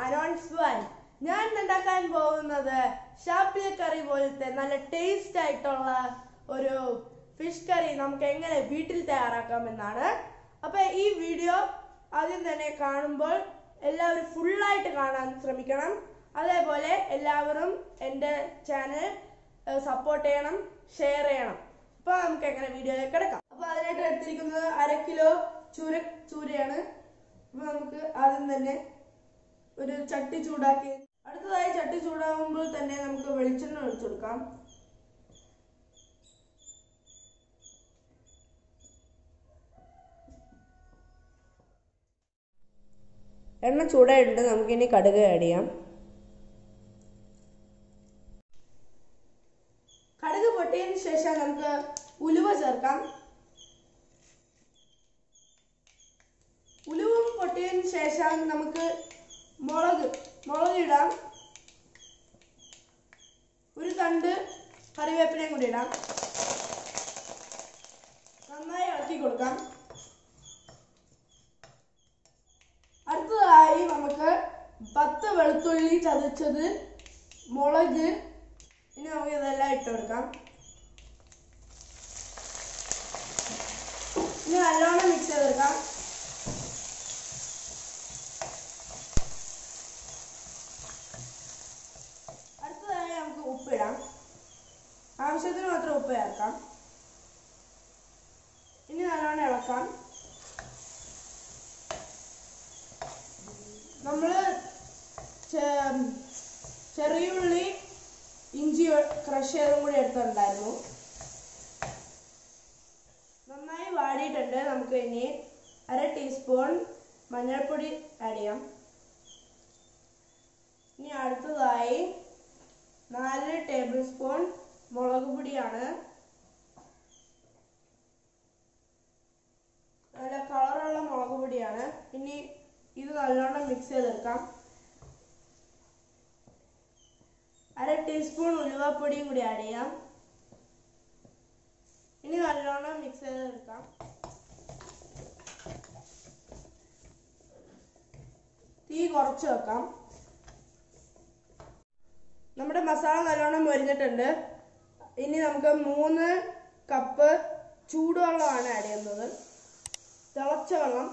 announce one ഞാൻ ഇന്ന് ഉണ്ടാക്കാൻ പോകുന്നത് ഷാപ്പിയ കറി പോലത്തെ നല്ല ടേസ്റ്റ് ആയിട്ടുള്ള ഒരു ഫിഷ് കറി നമുക്ക് എങ്ങനെ വീട്ടിൽ തയ്യാറാക്കാമെന്നാണ് അപ്പൊ ഈ വീഡിയോ ആദ്യം തന്നെ കാണുമ്പോൾ എല്ലാവരും ഫുള്ളായിട്ട് കാണാൻ ശ്രമിക്കണം അതേപോലെ എല്ലാവരും എൻ്റെ ചാനൽ സപ്പോർട്ട് ചെയ്യണം ഷെയർ ചെയ്യണം അപ്പൊ നമുക്ക് എങ്ങനെ വീഡിയോയിലേക്ക് കിടക്കാം അപ്പൊ അതിനായിട്ട് എടുത്തിരിക്കുന്നത് അര കിലോ ചൂര ചൂരയാണ് അപ്പൊ നമുക്ക് ആദ്യം തന്നെ ഒരു ചട്ടി ചൂടാക്കി അടുത്തതായി ചട്ടി ചൂടാകുമ്പോൾ തന്നെ നമുക്ക് വെളിച്ചെണ്ണ ഒഴിച്ചു കൊടുക്കാം എണ്ണ ചൂടായിട്ടുണ്ട് നമുക്കിനി കടുക് ആഡ് ചെയ്യാം കടുക് പൊട്ടിയതിന് ശേഷം നമുക്ക് ഉലുവ ചേർക്കാം ഉലുവും പൊട്ടിയതിന് ശേഷം നമുക്ക് മുളക് മുളക് ഇടാം ഒരു തണ്ട് കറിവേപ്പിലയും കൂടി ഇടാം നന്നായി ഇളക്കി കൊടുക്കാം അടുത്തതായി നമുക്ക് പത്ത് വെളുത്തുള്ളി ചതച്ചത് മുളക് ഇനി നമുക്ക് ഇതെല്ലാം ഇട്ട് കൊടുക്കാം ഇനി നല്ലോണം മിക്സ് ചെയ്തെടുക്കാം അടുത്തതായി നമുക്ക് ഉപ്പിടാം ആവശ്യത്തിന് മാത്രം ഉപ്പ് ചേർക്കാം ഇനി നല്ലോണം ഇളക്കാം നമ്മള് ചെ- ചെറിയുള്ളി ഇഞ്ചി ക്രഷ് ചെയ്തും കൂടി എടുത്തിട്ടുണ്ടായിരുന്നു നന്നായി വാടിയിട്ടുണ്ട് നമുക്ക് ഇനി അര ടീസ്പൂൺ മഞ്ഞൾപ്പൊടി ആഡ് ചെയ്യാം ഇനി അടുത്തതായി നാല് ടേബിൾ സ്പൂൺ മുളക് പൊടിയാണ് നല്ല കളറുള്ള മുളക് പൊടിയാണ് ഇനി ഇത് നല്ലോണം മിക്സ് ചെയ്തെടുക്കാം അര ടീസ്പൂൺ ഉലുവപ്പൊടിയും കൂടി ആഡ് ചെയ്യാം ഇനി നല്ലോണം മിക്സ് ചെയ്തെടുക്കാം തീ കുറച്ച് വെക്കാം നമ്മുടെ മസാല നല്ലോണം മൊരിഞ്ഞിട്ടുണ്ട് ഇനി നമുക്ക് മൂന്ന് കപ്പ് ചൂടുവെള്ളമാണ് ആഡ് ചെയ്യുന്നത് തിളച്ച വെള്ളം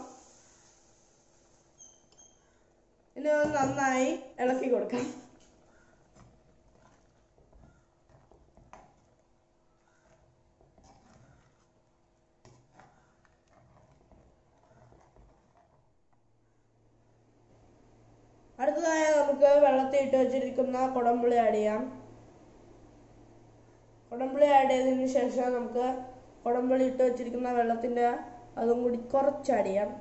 ഇനി ഒന്ന് നന്നായി ഇളക്കി കൊടുക്കാം അടുത്തതായി നമുക്ക് വെള്ളത്തിൽ ഇട്ട് വെച്ചിരിക്കുന്ന കുടംപുളി ആഡ് ചെയ്യാം കുടംപുളി ആഡ് ചെയ്തതിന് ശേഷം നമുക്ക് കുടംപുളി ഇട്ട് വെച്ചിരിക്കുന്ന വെള്ളത്തിന്റെ അതും കൂടി കുറച്ച് ആഡ് ചെയ്യാം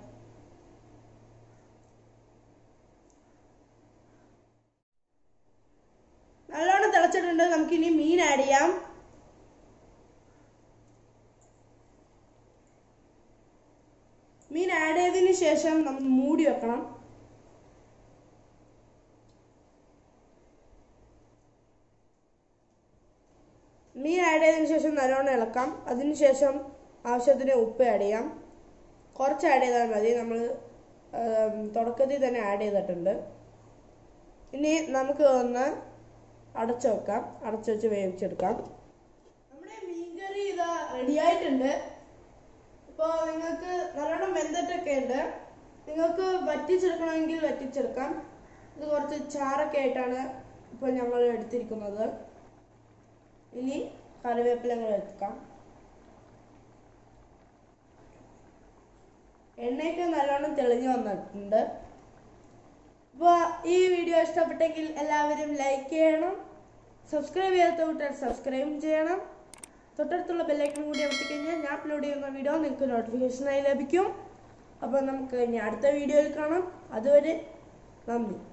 നല്ലോണം തിളച്ചിട്ടുണ്ട് നമുക്ക് ഇനി മീൻ ആഡ് ചെയ്യാം മീൻ ആഡ് ചെയ്തതിന് ശേഷം നമ്മൾ മൂടി വെക്കണം മീൻ ആഡ് ചെയ്തതിന് ശേഷം നല്ലോണം ഇളക്കാം അതിനുശേഷം ആവശ്യത്തിന് ഉപ്പ് ആഡ് ചെയ്യാം കുറച്ച് ആഡ് ചെയ്താൽ മതി നമ്മൾ തുടക്കത്തിൽ തന്നെ ആഡ് ചെയ്തിട്ടുണ്ട് ഇനി നമുക്ക് ഒന്ന് അടച്ചു വെക്കാം അടച്ചു വെച്ച് വേവിച്ചെടുക്കാം നമ്മുടെ മീൻകറി ഇതാ റെഡി ആയിട്ടുണ്ട് ഇപ്പോൾ നിങ്ങൾക്ക് നല്ലോണം വെന്തിട്ടൊക്കെ ഉണ്ട് നിങ്ങൾക്ക് വറ്റിച്ചെടുക്കണമെങ്കിൽ വറ്റിച്ചെടുക്കാം ഇത് കുറച്ച് ചാറൊക്കെ ആയിട്ടാണ് ഇപ്പോൾ ഞങ്ങൾ എടുത്തിരിക്കുന്നത് ഇനി കറിവേപ്പില കൂടെ എടുക്കാം എണ്ണയൊക്കെ നല്ലോണം തെളിഞ്ഞു വന്നിട്ടുണ്ട് അപ്പോൾ ഈ വീഡിയോ ഇഷ്ടപ്പെട്ടെങ്കിൽ എല്ലാവരും ലൈക്ക് ചെയ്യണം സബ്സ്ക്രൈബ് ചെയ്യാത്ത കൂട്ടുകാർ സബ്സ്ക്രൈബ് ചെയ്യണം തൊട്ടടുത്തുള്ള ബെല്ലൈക്കൺ കൂടി അമർത്തിക്കഴിഞ്ഞാൽ ഞാൻ അപ്ലോഡ് ചെയ്യുന്ന വീഡിയോ നിങ്ങൾക്ക് നോട്ടിഫിക്കേഷനായി ലഭിക്കും അപ്പോൾ നമുക്ക് ഇനി അടുത്ത വീഡിയോയിൽ കാണാം അതുവരെ നന്ദി